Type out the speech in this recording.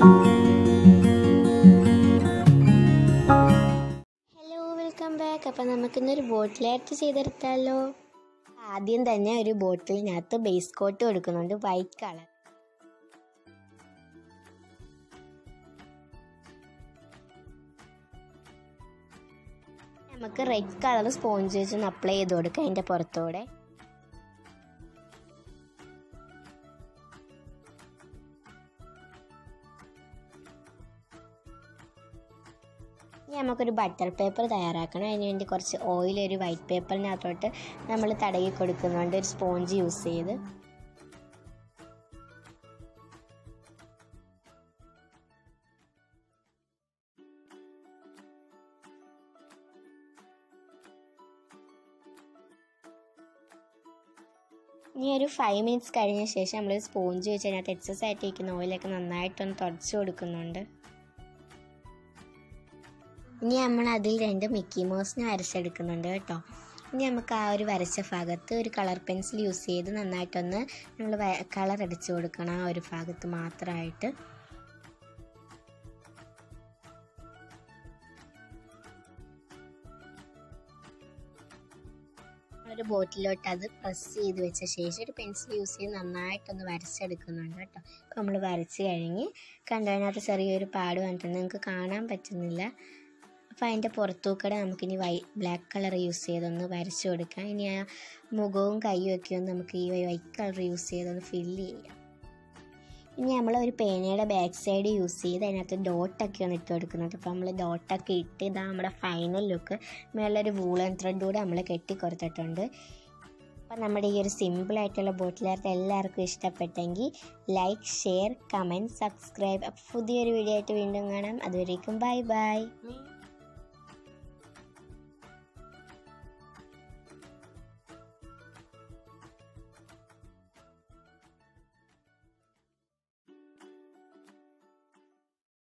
hello welcome back അപ്പം നമുക്കിന്നൊരു bottle art ചെയ്തെടുത്താലോ ആദ്യം തന്നെ ഒരു ബോട്ടിലിനകത്ത് ബേസ് കോട്ട് കൊടുക്കുന്നുണ്ട് വൈറ്റ് കളർ നമുക്ക് റെഡ് കളർ സ്പോഞ്ച് വെച്ചൊന്ന് അപ്ലൈ ചെയ്ത് കൊടുക്കാം അതിൻ്റെ പുറത്തൂടെ ഇനി നമുക്കൊരു ബട്ടർ പേപ്പർ തയ്യാറാക്കണം അതിന് വേണ്ടി കുറച്ച് ഓയിൽ ഒരു വൈറ്റ് പേപ്പറിനകത്തോട്ട് നമ്മൾ തടകി കൊടുക്കുന്നുണ്ട് ഒരു സ്പോഞ്ച് യൂസ് ചെയ്ത് ഇനി ഒരു ഫൈവ് മിനിറ്റ്സ് കഴിഞ്ഞ ശേഷം നമ്മൾ സ്പോഞ്ച് വെച്ച് അതിനകത്ത് എക്സസ് ആയിട്ട് ഇരിക്കുന്ന ഓയിലൊക്കെ നന്നായിട്ടൊന്ന് തുടച്ചു കൊടുക്കുന്നുണ്ട് ഇനി നമ്മൾ അതിൽ രണ്ട് മിക്കി മൗസിനെ വരച്ചെടുക്കുന്നുണ്ട് കേട്ടോ ഇനി നമുക്ക് ആ ഒരു വരച്ച ഭാഗത്ത് ഒരു കളർ പെൻസിൽ യൂസ് ചെയ്ത് നന്നായിട്ടൊന്ന് നമ്മൾ കളർ അടിച്ചു കൊടുക്കണം ആ ഒരു ഭാഗത്ത് മാത്രമായിട്ട് ഒരു ബോട്ടിലോട്ട് അത് പ്രസ് ചെയ്ത് വെച്ച ശേഷം ഒരു പെൻസിൽ യൂസ് ചെയ്ത് നന്നായിട്ടൊന്ന് വരച്ചെടുക്കുന്നുണ്ട് കേട്ടോ അപ്പോൾ നമ്മൾ വരച്ച് കഴിഞ്ഞ് കണ്ടതിനകത്ത് ചെറിയൊരു പാട് വന്നിട്ടുണ്ട് നിങ്ങൾക്ക് കാണാൻ പറ്റുന്നില്ല അപ്പോൾ അതിൻ്റെ പുറത്തൂക്കടെ നമുക്കിനി വൈ ബ്ലാക്ക് കളർ യൂസ് ചെയ്തൊന്ന് വരച്ചു കൊടുക്കാം ഇനി ആ മുഖവും കൈയും ഒക്കെ ഒന്ന് നമുക്ക് ഈ വൈറ്റ് കളർ യൂസ് ചെയ്തൊന്ന് ഫില്ല് ചെയ്യാം ഇനി നമ്മൾ ഒരു പേനയുടെ ബാക്ക് സൈഡ് യൂസ് ചെയ്ത് അതിനകത്ത് ഡോട്ടൊക്കെ ഒന്ന് ഇട്ട് കൊടുക്കുന്നുണ്ട് അപ്പോൾ നമ്മൾ ഡോട്ടൊക്കെ ഇട്ട് ഇതാ നമ്മുടെ ഫൈനൽ ലുക്ക് മേളൊരു വൂളൻ ത്രെഡ് കൂടെ നമ്മൾ കെട്ടി കൊടുത്തിട്ടുണ്ട് അപ്പോൾ നമ്മുടെ ഈ ഒരു സിമ്പിളായിട്ടുള്ള ബോട്ടിലാർട്ട് എല്ലാവർക്കും ഇഷ്ടപ്പെട്ടെങ്കിൽ ലൈക്ക് ഷെയർ കമൻറ്റ് സബ്സ്ക്രൈബ് അപ്പോൾ പുതിയൊരു വീഡിയോ ആയിട്ട് വീണ്ടും കാണാം അതുവരേക്കും ബൈ ബൈ